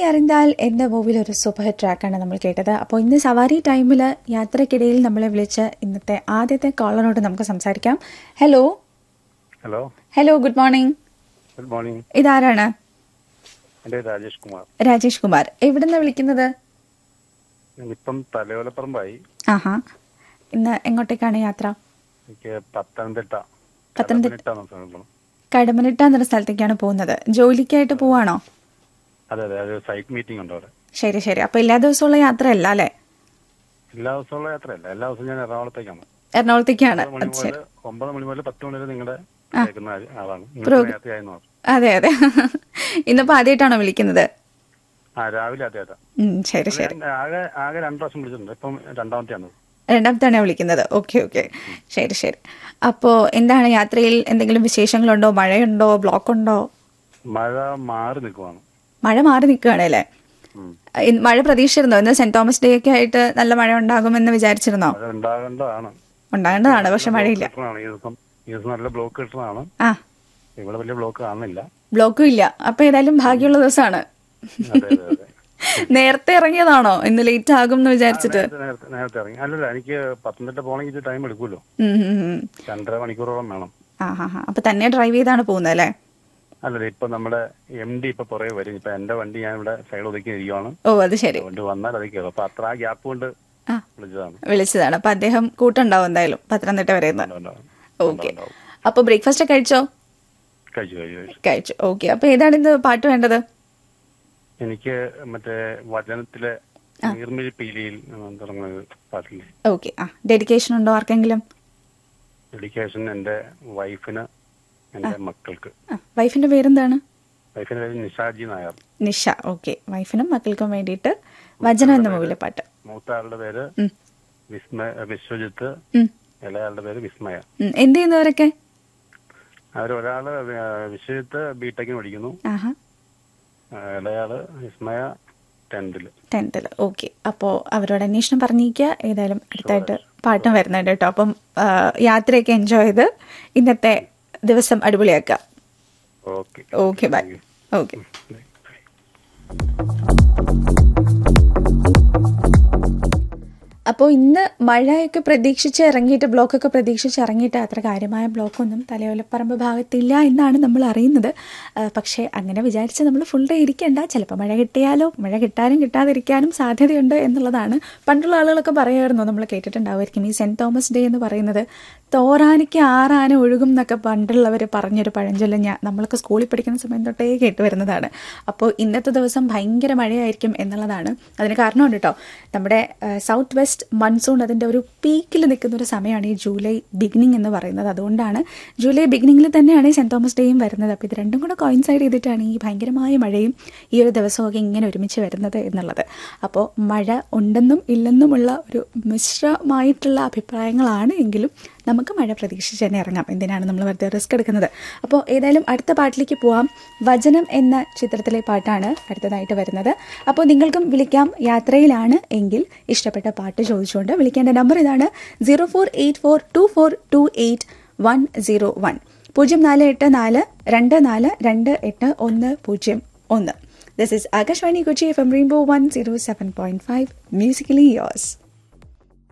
അറിந்தாൽ എന്ന മൂവിൽ ഒരു super hit ട്രാക്കാണ് നമ്മൾ കേട്ടത് അപ്പോൾ ഇന്ന് സവാരി ടൈമിൽ യാത്രക്കിടയിൽ നമ്മളെ വിളിച്ച് ഇന്നത്തെ ആദ്യത്തെ കോളറോട് നമുക്ക് സംസാരിക്കാം hello hello hello good morning good morning ഇതാരാണ് എൻ്റെ പേര് രാജേഷ് കുമാർ രാജേഷ് കുമാർ എവിടുന്ന വിളിക്കുന്നത് ഞാനിപ്പം തലയോലപ്പറമ്പായി ആഹാ ഇന്ന് എങ്ങോട്ടേക്കാണ് യാത്ര എനിക്ക് പത്തനംതിട്ട പത്തനംതിട്ട. കടപ്പനിട്ടാന്ന് സ്ഥലം കടമനിട്ട എന്നൊരു സ്ഥലത്തേക്കാണ് പോകുന്നത് ജോലിക്കായിട്ട് പോവാണോ അതെ അതെ അത് സൈറ്റ് മീറ്റിംഗ് ഉണ്ട് അവിടെ ശരി ശരി അപ്പോൾ എല്ലാ ദിവസമുള്ള യാത്രയല്ല അല്ലേ എല്ലാ ദിവസമുള്ള യാത്രയല്ല എല്ലാ ദിവസവും ഞാൻ എറണാകുളത്തേക്കാണ് എറണാകുളത്തേക്കാണ് ഒമ്പത് മണി അത് ശരി മുതൽ ഒമ്പത് മണി മുതൽ പത്ത് മണി വരെ നിങ്ങളുടെ കേൾക്കുന്ന ആളാണ് പ്രോ- ഇന്നത്തെ യാത്രയായിരുന്നു മാത്രം അതെ അതെ ഇന്നിപ്പോൾ ആദ്യമായിട്ടാണോ വിളിക്കുന്നത് ആ രാവിലെ ആദ്യമായിട്ടാ ഉം, ശരി ശരി ഞാൻ ആകെ ആകെ രണ്ട് പ്രാവശ്യം വിളിച്ചിട്ടുണ്ട് ഇപ്പം രണ്ടാമത്തെയാണ് രണ്ടാമത്താണ് വിളിക്കുന്നത് ഓക്കെ ഓക്കെ ശരി ശരി അപ്പോൾ എന്താണ് യാത്രയിൽ എന്തെങ്കിലും വിശേഷങ്ങളുണ്ടോ മഴയുണ്ടോ ബ്ലോക്ക് ഉണ്ടോ മഴ മാറി നിൽക്കുവാണ് മഴ മാറി നിൽക്കുകയാണ് അല്ലേ ഉം. ഇന്ന് മഴ പ്രതീക്ഷിച്ചിരുന്നോ ഇന്ന് സെന്റ് തോമസ് ഡേ ഒക്കെ ആയിട്ട് നല്ല മഴ ഉണ്ടാകുമെന്ന് വിചാരിച്ചിരുന്നോ മഴ ഉണ്ടാകേണ്ടതാണ് ഉണ്ടാകേണ്ടതാണ് പക്ഷെ മഴയില്ല ബ്ലോക്ക് കിട്ടുന്നതാണ് ഈ ദിവസം ഈ ദിവസം നല്ല ബ്ലോക്ക് കിട്ടുന്നതാണ് ആ ഇവിടെ വലിയ ബ്ലോക്ക് കാണുന്നില്ല ബ്ലോക്കും ഇല്ല അപ്പൊ ഏതായാലും ഭാഗ്യമുള്ള ദിവസമാണ് അതെ അതെ അതെ നേരത്തെ ഇറങ്ങിയതാണോ ഇന്ന് ലേറ്റ് ആകും എന്ന് വിചാരിച്ചിട്ട് നേരത്തെ നേരത്തെ നേരത്തെ ഇറങ്ങി അല്ലല്ല എനിക്ക് പത്തനംതിട്ട പോകണമെങ്കിൽ ടൈം എടുക്കുമല്ലോ ഉം, ഉം, ഉം. രണ്ടര മണിക്കൂറോളം വേണം ആ ഹാ ഹാ അപ്പൊ തന്നെ ഡ്രൈവ് ചെയ്താണ് പോകുന്നത് അല്ലേ അല്ലല്ല ഇപ്പൊ നമ്മുടെ എം ഡി ഇപ്പൊ പുറകെ വരും ഇപ്പൊ എന്റെ വണ്ടി ഞാൻ ഇവിടെ സൈഡ് ഒതുക്കി ഇരിക്കുവാണ് ഓ അത് ശരി അതുകൊണ്ട് വന്നാൽ അത് കയറും അപ്പൊ അത്ര ആ ഗ്യാപ്പ് കൊണ്ട് ആ വിളിച്ചതാണ് വിളിച്ചതാണ് അപ്പൊ അദ്ദേഹം കൂട്ടുണ്ടാവും എന്തായാലും പത്തനംതിട്ട വരെ ഉണ്ടാവും. ഓക്കെ ഉണ്ടാവും. അപ്പൊ ബ്രേക്ക്ഫാസ്റ്റ് കഴിച്ചോ കഴിച്ചു കഴിച്ചു കഴിച്ചു കഴിച്ചു ഓക്കെ അപ്പൊ ഏതാണ് ഇത് പാട്ട് വേണ്ടത് എനിക്ക് മറ്റേ വചനത്തിലെ നീർമിഴി പീലിയിൽ തുടങ്ങുന്ന ഒരു പാട്ടില്ലേ ഓക്കെ ആ ഡെഡിക്കേഷൻ ഉണ്ടോ ആർക്കെങ്കിലും ഡെഡിക്കേഷൻ എന്റെ വൈഫിന് എന്റെ മക്കൾക്ക് ആ വൈഫിന്റെ പേരെന്താണ് വൈഫിന്റെ പേര് നിഷാജി നായർ നിഷ ഓക്കെ വൈഫിനും മക്കൾക്കും വേണ്ടിയിട്ട് വചനം എന്ന മൂവിലെ പാട്ട് മൂത്ത ആളുടെ പേര് ഉം. വിസ്മയ വിശ്വജിത്ത് ഉം. ഇളയാളുടെ പേര് വിസ്മയ ഉം. എന്ത് ചെയ്യുന്നവരൊക്കെ അവർ ഒരാള് വിഷയത്ത് ബിടെക്കിന് പഠിക്കുന്നു ആഹാ ആ, ഇളയാള് വിസ്മയ ടെൻത്തില് ടെൻത്തിൽ ഓക്കെ അപ്പോൾ അവരോട് അന്വേഷണം പറഞ്ഞിരിക്കുക ഏതായാലും അടുത്തായിട്ട് പാട്ടും വരുന്നുണ്ട് കേട്ടോ അപ്പം ആ, യാത്രയൊക്കെ എൻജോയ് ചെയ്ത് ഇന്നത്തെ ദിവസം അടിപൊളിയാക്കാം ഓക്കെ ഓക്കെ ബൈ ഓക്കെ അപ്പോൾ ഇന്ന് മഴയൊക്കെ പ്രതീക്ഷിച്ച് ഇറങ്ങിയിട്ട് ബ്ലോക്കൊക്കെ പ്രതീക്ഷിച്ച് ഇറങ്ങിയിട്ട് അത്ര കാര്യമായ ബ്ലോക്കൊന്നും തലയോലപ്പറമ്പ് ഭാഗത്തില്ല എന്നാണ് നമ്മൾ അറിയുന്നത് ആ, പക്ഷേ അങ്ങനെ വിചാരിച്ച് നമ്മൾ ഫുൾ ഡേ ഇരിക്കേണ്ട ചിലപ്പോൾ മഴ കിട്ടിയാലോ മഴ കിട്ടാനും കിട്ടാതിരിക്കാനും സാധ്യതയുണ്ട് എന്നുള്ളതാണ് പണ്ടുള്ള ആളുകളൊക്കെ പറയുമായിരുന്നു നമ്മൾ കേട്ടിട്ടുണ്ടാവുമായിരിക്കും ഈ സെൻറ്റ് തോമസ് ഡേ എന്ന് പറയുന്നത് തോറാനിക്ക് ആറാന ഒഴുകും എന്നൊക്കെ പണ്ടുള്ളവർ പറഞ്ഞൊരു പഴഞ്ചൊല്ല് ഞാൻ നമ്മളൊക്കെ സ്കൂളിൽ പഠിക്കുന്ന സമയം തൊട്ടേ കേട്ട് വരുന്നതാണ് അപ്പോൾ ഇന്നത്തെ ദിവസം ഭയങ്കര മഴയായിരിക്കും എന്നുള്ളതാണ് അതിന് കാരണമുണ്ട് കേട്ടോ നമ്മുടെ സൗത്ത് വെസ്റ്റ് മൺസൂൺ അതിൻ്റെ ഒരു പീക്കിൽ നിൽക്കുന്ന ഒരു സമയമാണ് ഈ ജൂലൈ ബിഗിനിങ് എന്ന് പറയുന്നത് അതുകൊണ്ടാണ് ജൂലൈ ബിഗിനിങ്ങിൽ തന്നെയാണ് ഈ സെൻറ്റ് തോമസ് ഡേയും വരുന്നത് അപ്പോൾ ഇത് രണ്ടും കൂടെ കോയിൻസൈഡ് ചെയ്തിട്ടാണ് ഈ ഭയങ്കരമായ മഴയും ഈ ഒരു ദിവസമൊക്കെ ഇങ്ങനെ ഒരുമിച്ച് വരുന്നത് എന്നുള്ളത് അപ്പോൾ മഴ ഉണ്ടെന്നും ഇല്ലെന്നുമുള്ള ഒരു മിശ്രമായിട്ടുള്ള അഭിപ്രായങ്ങളാണ് എങ്കിലും നമുക്ക് മഴ പ്രതീക്ഷിച്ച് തന്നെ ഇറങ്ങാം എന്തിനാണ് നമ്മൾ വെറുതെ റിസ്ക് എടുക്കുന്നത് അപ്പോൾ ഏതായാലും അടുത്ത പാട്ടിലേക്ക് പോവാം വചനം എന്ന ചിത്രത്തിലെ പാട്ടാണ് അടുത്തതായിട്ട് വരുന്നത് അപ്പോൾ നിങ്ങൾക്കും വിളിക്കാം യാത്രയിലാണ് എങ്കിൽ ഇഷ്ടപ്പെട്ട പാട്ട് ചോദിച്ചുകൊണ്ട് വിളിക്കേണ്ട നമ്പർ ഇതാണ് zero four eight four two four two eight one zero one പൂജ്യം നാല് എട്ട് നാല് രണ്ട് നാല് രണ്ട് എട്ട് ഒന്ന് പൂജ്യം ഒന്ന് this is Akashvani Kochi F M rainbow one zero seven point five musically യോസ്